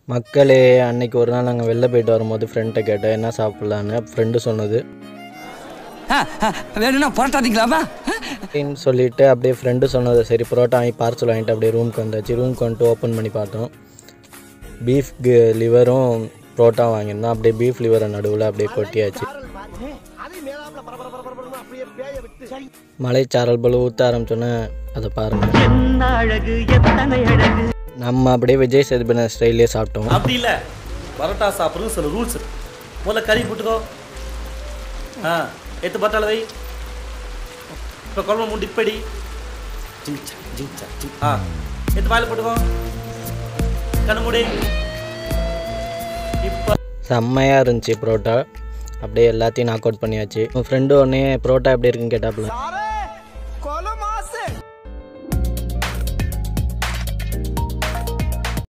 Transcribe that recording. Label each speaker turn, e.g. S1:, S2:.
S1: மக்களே அன்னைக்கு ஒரு நாள் நாங்கள் வெளில போயிட்டு வரும்போது ஃப்ரெண்ட்டை கேட்டேன் என்ன சாப்பிட்லான்னு ஃப்ரெண்டு சொன்னது
S2: வேணும்னா புரட்டாதீங்களாமா
S1: அப்படின்னு சொல்லிட்டு அப்படியே ஃப்ரெண்டு சொன்னது சரி புரோட்டா வாங்கி பார்சல் வாங்கிட்டு அப்படியே ரூமுக்கு வந்தாச்சு ரூமுக்கு வந்துட்டு ஓப்பன் பண்ணி பார்த்தோம் பீஃப் லிவரும் புரோட்டா வாங்கியிருந்தோம் அப்படியே பீஃப் லிவரை நடுவில் அப்படியே கொட்டியாச்சு மலைச்சாரல் போல் ஊற்ற ஆரம்பிச்சோன்னே அதை பாருங்கள் நம்ம அப்படியே விஜய் சேதுபதி ஸ்டைல்லே சாப்பிட்டோம்
S3: அப்படி இல்லை பரோட்டா சாப்பிட்றது சில ரூல்ஸ் இருக்கு முதல்ல கறி போட்டுக்கோ ஆ எத்து பட்டாள வை இப்போ குழம்பு மூணு டிப்படி ஜிங்சா ஜிங்சா ஜிங் ஆ எத்து வாயில் போட்டுக்கோ கண்ணு மூடி இப்போ
S1: செம்மையாக இருந்துச்சு புரோட்டா அப்படியே எல்லாத்தையும் நாக் அவுட் பண்ணியாச்சு உன் ஃப்ரெண்டு உடனே புரோட்டா எப்படி இருக்குன்னு கேட்டாப்புல